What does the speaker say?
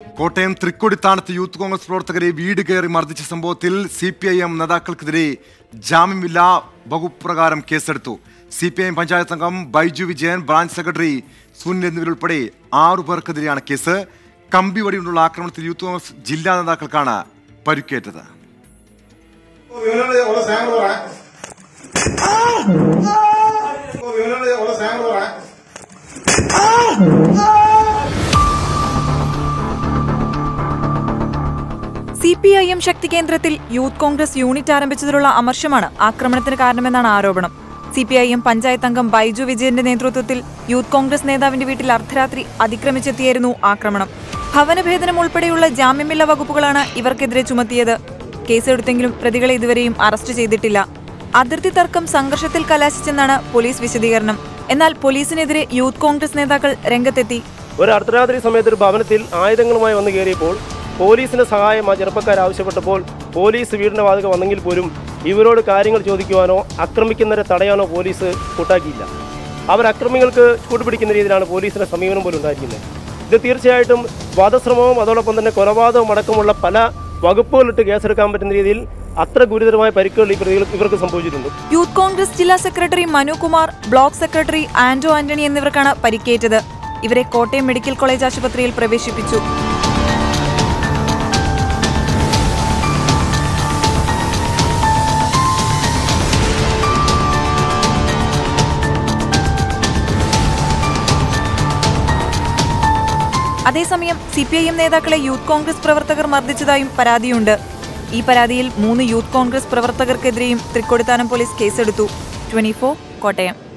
Kottayam തൃക്കൊടിത്താനത്ത് youth Congress പ്രവർത്തകരെ വീട് കയറി മർദ്ദിച്ച സംഭവത്തിൽ സി പി ഐ എം നേതാക്കൾക്കെതിരെ ജാമ്യമില്ലാ വകുപ്പ് പ്രകാരം കേസെടുത്തു C P I M panchayat അംഗം ബൈജു വിജയൻ ബ്രാഞ്ച് സെക്രട്ടറി സുനിൽ എന്നിവരുൾപ്പെടെ ആറു പേർക്കെതിരെയാണ് കേസ് കമ്പി വടികൊണ്ടുള്ള ആക്രമണത്തിൽ യൂത്ത് കോൺഗ്രസ് ജില്ലാ നേതാക്കൾക്കാണ് പരിക്കേറ്റത് വിവരങ്ങൾ ഉള്ള സാമ്പിളുകളാണ് വിവരങ്ങൾ ഉള്ള സാമ്പിളുകളാണ് സി പി ഐ എം ശക്തി കേന്ദ്രത്തിൽ യൂത്ത് കോൺഗ്രസ് യൂണിറ്റ് ആരംഭിച്ചതിലുള്ള അമർഷമാണ് ആക്രമണത്തിന് കാരണമെന്നാണ് ആരോപണം C P I M panchayat അംഗം ബൈജു വിജയന്റെ നേതൃത്വത്തിൽ യൂത്ത് കോൺഗ്രസ് നേതാവിന്റെ വീട്ടിൽ അർദ്ധരാത്രി അതിക്രമിച്ചെത്തിയായിരുന്നു ആക്രമണം ഭവനഭേദനം ഉൾപ്പെടെയുള്ള ജാമ്യമില്ലാ വകുപ്പുകളാണ് ഇവർക്കെതിരെ ചുമത്തിയത് കേസെടുത്തെങ്കിലും പ്രതികളെ ഇതുവരെയും അറസ്റ്റ് ചെയ്തിട്ടില്ല അതിർത്തി തർക്കം സംഘർഷത്തിൽ കലാശിച്ചെന്നാണ് പോലീസ് വിശദീകരണം എന്നാൽ പോലീസിനെതിരെ യൂത്ത് കോൺഗ്രസ് നേതാക്കൾ രംഗത്തെത്തി ഒരു അർദ്ധരാത്രി സമയത്ത് ഒരു ഭവനത്തിൽ ആയുധങ്ങളുമായി വന്നു കയറിയപ്പോൾ പോലീസിന്റെ സഹായം ആ ചെറുപ്പക്കാർ ആവശ്യപ്പെട്ടപ്പോൾ പോലീസ് വീടിന്റെ വാതിൽ വന്നെങ്കിൽ പോലും ഇവരോട് കാര്യങ്ങൾ ചോദിക്കുവാനോ ആക്രമിക്കുന്നവരെ തടയാനോ പോലീസ് കൂട്ടാക്കിയില്ല അവർ അക്രമികൾക്ക് കൂട്ടുപിടിക്കുന്ന രീതിയിലാണ് പോലീസിന്റെ സമീപനം പോലും ഉണ്ടായിരിക്കുന്നത് ഇത് തീർച്ചയായിട്ടും വധശ്രമവും അതോടൊപ്പം തന്നെ കൊലപാതകവും അടക്കമുള്ള പല വകുപ്പുകളിട്ട് കേസെടുക്കാൻ പറ്റുന്ന രീതിയിൽ അത്ര ഗുരുതരമായ പരിക്കുകൾ ഈ പ്രതികൾ ഇവർക്ക് സംഭവിച്ചിട്ടുണ്ട് യൂത്ത് കോൺഗ്രസ് ജില്ലാ secretary Manukumar block secretary Anto Antony എന്നിവർക്കാണ് പരിക്കേറ്റത് ഇവരെ കോട്ടയം മെഡിക്കൽ കോളേജ് ആശുപത്രിയിൽ പ്രവേശിപ്പിച്ചു അതേസമയം സി പി ഐ എം നേതാക്കളെ യൂത്ത് കോൺഗ്രസ് പ്രവർത്തകർ മർദ്ദിച്ചതായും പരാതിയുണ്ട് ഈ പരാതിയിൽ മൂന്ന് യൂത്ത് കോൺഗ്രസ് പ്രവർത്തകർക്കെതിരെയും തൃക്കൊടിത്താനം പോലീസ് കേസെടുത്തു ട്വന്റി കോട്ടയം